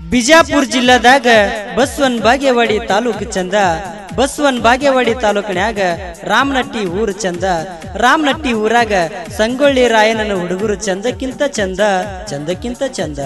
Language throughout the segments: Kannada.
ಬಿಜಾಪುರ ಜಿಲ್ಲಾದಾಗ ಬಸವನ್ ಬಾಗೇವಾಡಿ ತಾಲೂಕು ಚಂದ ಬಸವನ್ ಬಾಗೇವಾಡಿ ತಾಲೂಕಿನ್ಯಾಗ ರಾಮನಟ್ಟಿ ಊರು ಚಂದ ರಾಮನಟ್ಟಿ ಊರಾಗ ಸಂಗೊಳ್ಳಿ ರಾಯನನ ಹುಡುಗರು ಚಂದಕ್ಕಿಂತ ಚಂದ ಚಂದಕ್ಕಿಂತ ಚಂದ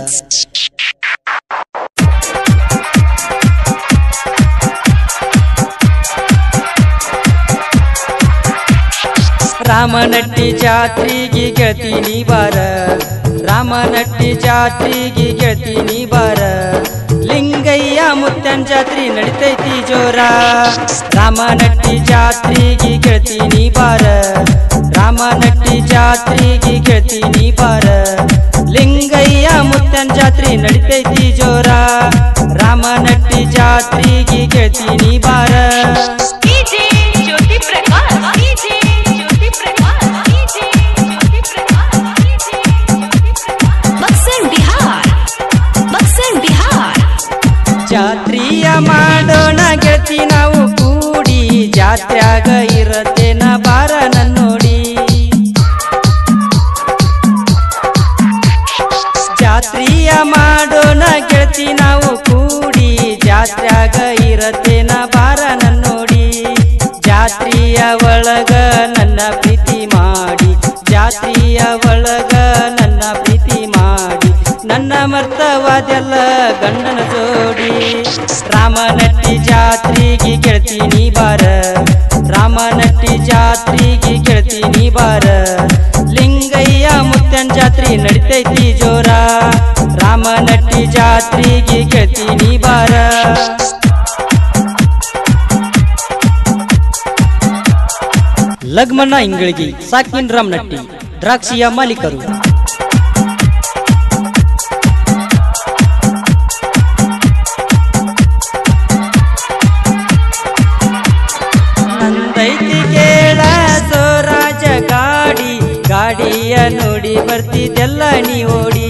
ರಾಮನಟ್ಟಿ ಜಾತ್ರೆಗೆ ಗೆಳ್ತೀನಿ ಬಾರ ರಾಮನಟ್ಟಿ ಜಾತ್ರೆಗೆ ಗೆಳ್ತೀನಿ ಬಾರ ಲಿಂಗಯ್ಯ ಮುತ್ತನ್ ಜಾತ್ರೆ ನಡಿತೈತಿ ಜೋರ ರಾಮನಟ್ಟಿ ಜಾತ್ರೆಗೆ ಗೆಳ್ತೀನಿ ಬಾರ ರಾಮನಟ್ಟಿ ಜಾತ್ರೆಗೆ ಗೆಳ್ತೀನಿ ಬಾರ ಲಿಂಗಯ್ಯ ಮುತ್ತನ್ ಜಾತ್ರೆ ನಡಿತೈತಿ ಜೋರ ರಾಮನಟ್ಟಿ ಜಾತ್ರೆಗೆ ಗೆಳ್ತೀನಿ ಬಾರ DJ Jyoti Prakash DJ Jyoti Prakash DJ Jyoti Prakash DJ Jyoti Prakash Buxar Bihar Buxar Bihar ಜಾತ್ರಿಯ ಮಾಡೋಣ ಗೆಳತಿ ನಾವು ಕೂಡಿ ಜಾತ್ರ್ಯಾಗ ಇರತ್ತೇನ ಬಾರ ನನ್ನೋಡಿ ಜಾತ್ರಿಯ ಮಾಡೋಣ ಗೆಳತಿ ನಾವು ಕೂಡಿ ಜಾತ್ರ್ಯಾಗ ಇರತ್ತೇನ ಬಾರ ನನ್ನೋಡಿ ಜಾತ್ರಿಯ ಒಳಗ ನನ್ನ ಪ್ರೀತಿ ಮಾಡಿ ಜಾತ್ರಿಯ ಒಳಗ ನನ್ನ ಪ್ರೀತಿ ಮಾಡಿ ನನ್ನ ಮರ್ತವಾದೆಲ್ಲ ಗಂಡನ ಜೋಡಿ ರಾಮನಟ್ಟಿ ಜಾತ್ರೆಗೆ ಗೆಳ್ತೀನಿ ಬಾರ ರಾಮನಟ್ಟಿ ಜಾತ್ರೆಗೆ ಗೆಳ್ತೀನಿ ಬಾರ ಲಿಂಗಯ್ಯ ಮುತ್ತನ್ ಜಾತ್ರೆ ನಡಿತೈತಿ ಜೋರ ರಾಮನಟ್ಟಿ ಜಾತ್ರೆಗೆ ಗೆಳ್ತೀನಿ ಬಾರ ಲಗ್ಮಣ್ಣ ಇಂಗಳಿಗೆ ಸಾಕಿನ್ ರಾಮನಟ್ಟಿ ದ್ರಾಕ್ಷಿಯ ಮಾಲೀಕರು ನಂದೈತಿ ಕೇಳ ಸೋರಾಜ ಗಾಡಿ ಗಾಡಿಯ ನೋಡಿ ಬರ್ತಿದ್ದೆಲ್ಲ ನೀ ಓಡಿ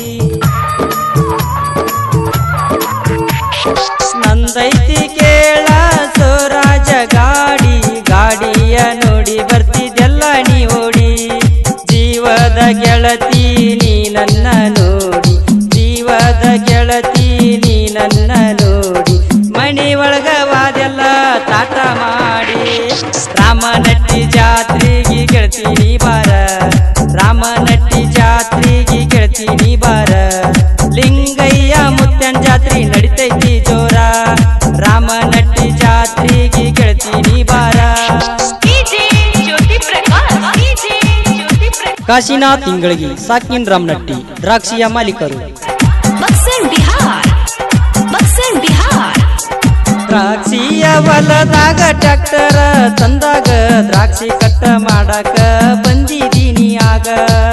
ನಂದೈತಿ ಕೇಳ ಸೋರಾಜ ಗಾಡಿ ಗಾಡಿಯ ನೋಡಿ ಬರ್ತಿದ್ದೆಲ್ಲ ನೀ ಓಡಿ ಜೀವದ ಗೆಳತಿ ನೀ ನನ್ನ ನೋಡಿ ಜೀವದ ಗೆಳತಿ ನೀ ನನ್ನ ನೋಡಿ ಮಣಿ ಒಳಗವಾದೆಲ್ಲ ತಾಟ ಮಾಡಿ ರಾಮನಟ್ಟಿ ಜಾತ್ರೆಗೆ ಗೆಳ್ತೀನಿ ಬಾರ ರಾಮನಟ್ಟಿ ಜಾತ್ರೆಗೆ ಗೆಳ್ತೀನಿ ಬಾರ ಲಿಂಗಯ್ಯ ಮುತ್ತನ್ ಜಾತ್ರೆ ನಡಿತೈತಿ ಜೋರ ರಾಮನಟ್ಟಿ ಜಾತ್ರೆಗೆ ಗೆಳ್ತೀನಿ ಬಾರ डीजे ज्योति प्रकाश डीजे ज्योति प्रकाश ಕಾಶಿನಾಥ್ ತಿಂಗಳಿಗೆ ಸಾಕಿನ್ ರಾಮನಟ್ಟಿ ದ್ರಾಕ್ಷಿಯ ಮಾಲೀಕರು बक्सर बिहार बक्सर बिहार ದ್ರಾಕ್ಷಿಯ ಹೊಲದಾಗ ಟ್ರ್ಯಾಕ್ಟರ ತಂದಾಗ ದ್ರಾಕ್ಷಿ ಕಟ್ಟ ಮಾಡಾಕ ಬಂದಿದೀನಿ ಆಗ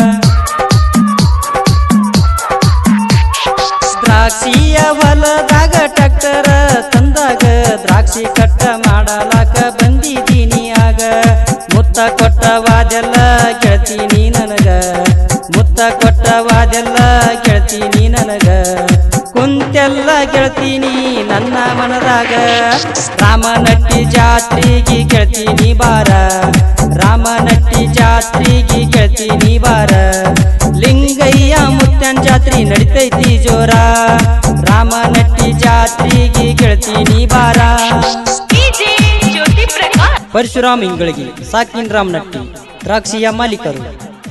ದ್ರಾಕ್ಷಿಯ ಹೊಲದಾಗ ಟ್ರ್ಯಾಕ್ಟರ ತಂದಾಗ ದ್ರಾಕ್ಷಿ ಕಟ್ಟ ಮಾಡಲಾಕ ಬಂದಿದೀನಿ ಆಗ ಮುತ್ತ ಕೊಟ್ಟವಾದೆಲ್ಲ ಗೆಳ್ತೀನಿ ನನಗ ಮುತ್ತ ಕೊಟ್ಟವಾದೆಲ್ಲ ಗೆಳ್ತೀನಿ ನನಗ ಕುಂತೆಲ್ಲ ಗೆಳ್ತೀನಿ ನನ್ನ ಮನದಾಗ ರಾಮನಟ್ಟಿ ಜಾತ್ರೆಗೆ ಗೆಳ್ತೀನಿ ಬಾರ ರಾಮನಟ್ಟಿ ಜಾತ್ರೆಗೆ ಗೆಳ್ತೀನಿ ಬಾರ ಲಿಂಗಯ್ಯ ಮುತ್ತನ್ ಜಾತ್ರೆ ನಡಿತೈತಿ ಜೋರ ರಾಮನಟ್ಟಿ ಜಾತ್ರೆಗೆ ಗೆಳ್ತೀನಿ ಬಾರ डीजे ज्योति प्रकाश ಪರಶುರಾಮ್ ಇಂಗಳಿಗೆ ಸಾಕಿನ್ ರಾಮನಟ್ಟಿ ದ್ರಾಕ್ಷಿಯ ಮಾಲೀಕರು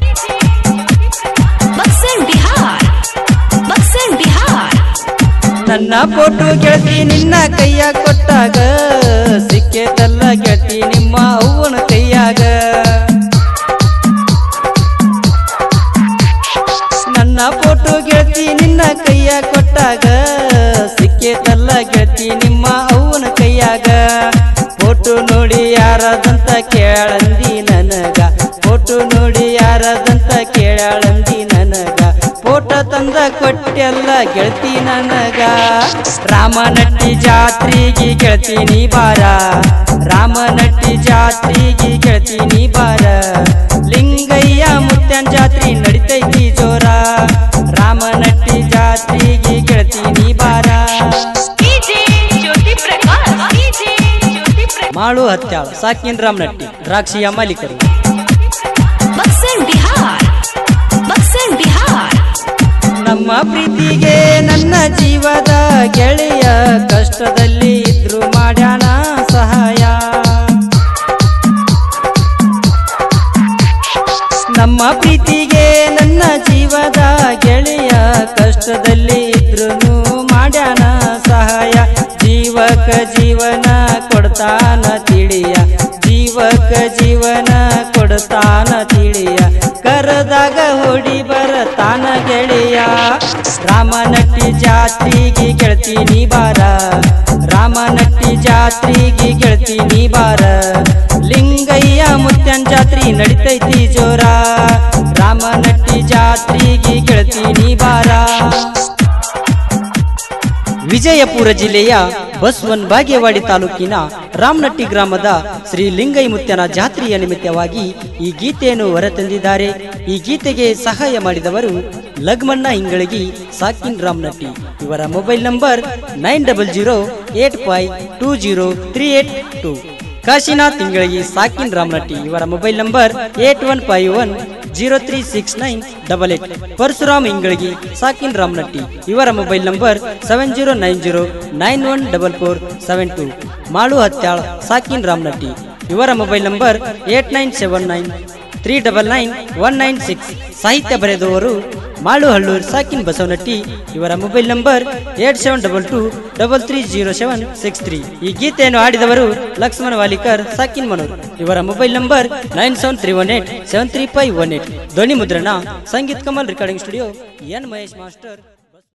बक्सर बिहार बक्सर बिहार ನನ್ನ ಫೋಟೋ ಗೆಳತಿ ನಿನ್ನ ಕೈಯ ಕೊಟ್ಟಾಗ ಸಿಕ್ಕೇತಲ್ಲ ಗೆಳತಿ ನಿಮ್ಮ ಅವ್ವನ ಕೈಯಾಗ ನನ್ನ ಫೋಟೋ ಗೆಳತಿ ನಿನ್ನ ಕೈಯ ಕೊಟ್ಟಾಗ ಸಿಕ್ಕೇತಲ್ಲ ಗೆಳತಿ ನಿಮ್ಮ ಅವ್ವನ ಕೈಯಾಗ ಫೋಟೋ ನೋಡಿ ಯಾರದಂತ ಕೇಳಂದಿ ನನಗ ಫೋಟೋ ನೋಡಿ ಯಾರದಂತ ಕೇಳಂದಿ ನನಗ ಫೋಟೋ ತಂದ ಕೊಟ್ಟೆಲ್ಲ ಗೆಳತಿ ನನಗ ರಾಮನಟ್ಟಿ ಜಾತ್ರೆಗೆ ಗೆಳ್ತೀನಿ ಬಾರ ರಾಮನಟ್ಟಿ ಜಾತ್ರೆಗೆ ಗೆಳ್ತೀನಿ ಬಾರ ಲಿಂಗಯ್ಯ ಮುತ್ತನ್ ಜಾತ್ರೆ ನಡಿತೈತಿ ಜೋರ ರಾಮನಟ್ಟಿ ಜಾತ್ರೆಗೆ ಗೆಳ್ತೀನಿ ಬಾರ डीजे ज्योति प्रकाश डीजे ज्योति प्रकाश ಮಾಳು ಹತ್ಯಾಳ ಸಾಕಿನ್ ರಾಮನಟ್ಟಿ ದ್ರಾಕ್ಷಿಯ ಮಾಲೀಕರು बक्सर बिहार बक्सर बिहार ನಮ್ಮ ಪ್ರೀತಿಗೆ ನನ್ನ ಜೀವದ ಗೆಳೆಯ ಕಷ್ಟದಲ್ಲಿ ಇದ್ರು ಮಾಡ್ಯಾನ ಸಹಾಯ ನಮ್ಮ ಪ್ರೀತಿಗೆ ನನ್ನ ಜೀವದ ಗೆಳೆಯ ಕಷ್ಟದಲ್ಲಿ ಇದ್ರು ಮಾಡ್ಯಾನ ಸಹಾಯ ಜೀವಕ ಜೀವನ ಕೊಡ್ತಾನ ತಿಳಿಯ ಜೀವಕ ಜೀವನ ಕೊಡ್ತಾನ ತಿಳಿಯ ಕರದಾಗ ಹೊಡಿ ಬರತಾನ ಗೆಳೆಯ ರಾಮನಟ್ಟಿ ಜಾತ್ರೆಗೆ ಗೆಳ್ತೀನಿ ಬಾರ ರಾಮನಟ್ಟಿ ಜಾತ್ರೆಗೆ ಗೆಳ್ತೀನಿ ಬಾರ ಲಿಂಗಯ್ಯ ಮುತ್ಯನ್ ಜಾತ್ರಿ ನಡಿತೈತಿ ಜೋರ ರಾಮನಟ್ಟಿ ಜಾತ್ರೆಗೆ ಗೆಳ್ತೀನಿ ಬಾರ ವಿಜಯಪುರ ಜಿಲ್ಲೆಯ ಬಸವನ್ ಬಾಗೇವಾಡಿ ತಾಲೂಕಿನ ರಾಮನಟ್ಟಿ ಗ್ರಾಮದ ಶ್ರೀ ಲಿಂಗೈ ಮುತ್ಯನ ಜಾತ್ರೆಯ ನಿಮಿತ್ತವಾಗಿ ಈ ಗೀತೆಯನ್ನು ಹೊರತಂದಿದ್ದಾರೆ ಈ ಗೀತೆಗೆ ಸಹಾಯ ಮಾಡಿದವರು ಲಗ್ಮಣ್ಣ ಇಂಗಳಗಿ ಸಾಕಿನ್ ರಾಮನಟ್ಟಿ ಇವರ mobile number nine double zero eight five two zero three eight two Kashinath Ingalagi ಸಾಕಿನ್ ರಾಮನಟ್ಟಿ ಇವರ mobile number eight one five one zero three six nine double eight Parashuram Ingalagi ಸಾಕಿನ್ ರಾಮನಟ್ಟಿ ಇವರ mobile number seven zero nine zero nine one double four seven two Malu Hatyal ಸಾಕಿನ್ ರಾಮನಟ್ಟಿ ಇವರ mobile number eight nine seven nine three double nine one nine six ಸಾಹಿತ್ಯ ಬರೆದವರು ಮಾಳು ಹಳ್ಳೂರ್ ಸಾಕಿನ್ ಬಸವನಟ್ಟಿ ಇವರ mobile number eight seven double two double three zero seven six three ಈ ಗೀತೆಯನ್ನು ಆಡಿದವರು ಲಕ್ಷ್ಮಣ ವಾಲಿಕರ್ ಸಾಕಿನ್ ಮನೋರ್ ಇವರ mobile number nine seven three one eight seven three five one eight ಧ್ವನಿ ಮುದ್ರಣ Sangeet Kamal recording studio N Mahesh master